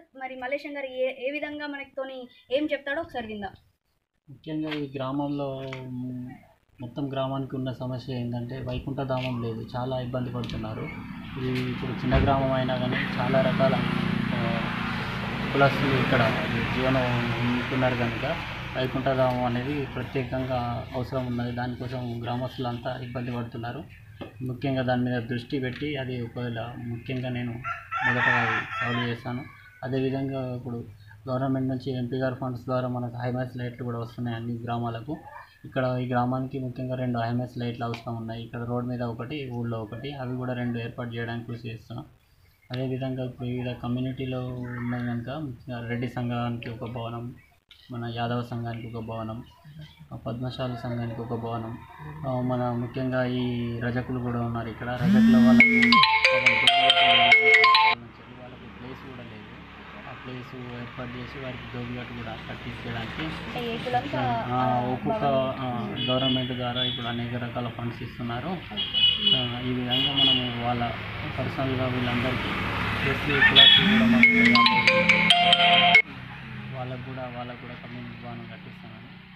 మరి మల్లేశం గారు ఏ ఏ విధంగా మనతోని ఏం చెప్తాడో ఒకసారి విందాం ముఖ్యంగా ఈ గ్రామంలో మ్, మొత్తం గ్రామానికి ఉన్న సమస్య ఏంటంటే వైకుంఠధామం లేదు చాలా ఇబ్బంది పడుతున్నారు ఇది ఇప్పుడు చిన్న గ్రామం అయినా కానీ చాలా రకాల ఆ, కులస్తులు ఇక్కడ జీవనం ఉంటున్నారు కనుక వైకుంఠధామం అనేది ప్రత్యేకంగా అవసరం ఉన్నది దానికోసం గ్రామస్తులంతా ఇబ్బంది పడుతున్నారు ముఖ్యంగా దాని మీద దృష్టి పెట్టి అది ఒకవేళ ముఖ్యంగా నేను మొదటగా అది సాల్వ్ చేస్తాను అదేవిధంగా ఇప్పుడు గవర్నమెంట్ నుంచి ఎంపీ గారి ఫండ్స్ ద్వారా మనకు హైమాస్ లైట్లు కూడా వస్తున్నాయి అన్ని గ్రామాలకు ఇక్కడ ఈ గ్రామానికి ముఖ్యంగా రెండు హైమాస్ లైట్లు అవసరం ఉన్నాయి ఇక్కడ రోడ్ మీద ఒకటి ఊళ్ళో ఒకటి అవి కూడా రెండు ఏర్పాటు చేయడానికి కృషి చేస్తున్నాం అదేవిధంగా ఇప్పుడు వివిధ కమ్యూనిటీలో ఉన్నాయి కనుక ముఖ్యంగా రెడ్డి సంఘానికి ఒక భవనం మన యాదవ సంఘానికి ఒక భవనం ఆ పద్మశాలి సంఘానికి ఒక భవనం ఆ, మన ముఖ్యంగా ఈ రజకులు కూడా ఉన్నారు ఇక్కడ రజకుల వాళ్ళకు వాళ్ళకి ప్లేస్ కూడా లేదు ఆ ప్లేస్ ఏర్పాటు చేసి వారికి దోబిగట్టు కూడా కట్టించడానికి అంటే ఏ కులంకి ఆ, ఒక్కొక్క ఆ, గవర్నమెంట్ ద్వారా ఇప్పుడు అనేక రకాల ఫండ్స్ ఇస్తున్నారు ఆ, ఈ విధంగా మనము వాళ్ళ పర్సనల్గా వీళ్ళందరికీ ఎస్సీ కులాకి కూడా మనకు వాళ్ళకు కూడా వాళ్ళకు కూడా కమ్యూనిటీ భవనం కట్టిస్తామని